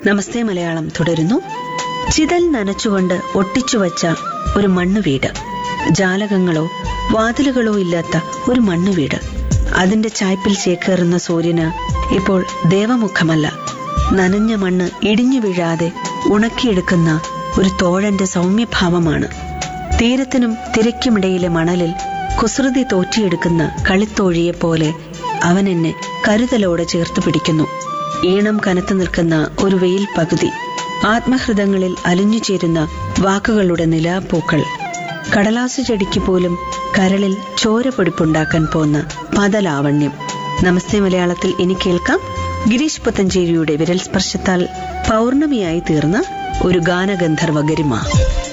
നമസ്തേ മലയാളം തുടരുന്നു ചിതൽ നനച്ചുകൊണ്ട് ഒട്ടിച്ചുവച്ച ഒരു മണ്ണു വീട് ജാലകങ്ങളോ വാതിലുകളോ ഇല്ലാത്ത ഒരു മണ്ണു വീട് അതിന്റെ ചായ്പിൽ ചേക്കേറുന്ന സൂര്യന് ഇപ്പോൾ ദേവമുഖമല്ല നനഞ്ഞ മണ്ണ് ഇടിഞ്ഞു വീഴാതെ ഉണക്കിയെടുക്കുന്ന ഒരു തോഴന്റെ സൗമ്യഭാവമാണ് തീരത്തിനും തിരക്കുമിടയിലെ മണലിൽ കുസൃതി തോറ്റിയെടുക്കുന്ന കളിത്തോഴിയെ പോലെ അവൻ എന്നെ കരുതലോടെ ചേർത്ത് പിടിക്കുന്നു ഈണം കനത്തു നിൽക്കുന്ന ഒരു വെയിൽ പകുതി ആത്മഹൃദങ്ങളിൽ അലിഞ്ഞു ചേരുന്ന വാക്കുകളുടെ നിലാപ്പൂക്കൾ കടലാസു ചെടിക്ക് പോലും കരളിൽ ചോരപ്പൊടിപ്പുണ്ടാക്കാൻ പോന്ന പദലാവണ്യം നമസ്തേ മലയാളത്തിൽ ഇനി കേൾക്കാം ഗിരീഷ് പുത്തഞ്ചേരിയുടെ വിരൽ സ്പർശത്താൽ പൗർണമിയായി തീർന്ന ഒരു ഗാനഗന്ധർവ ഗരിമ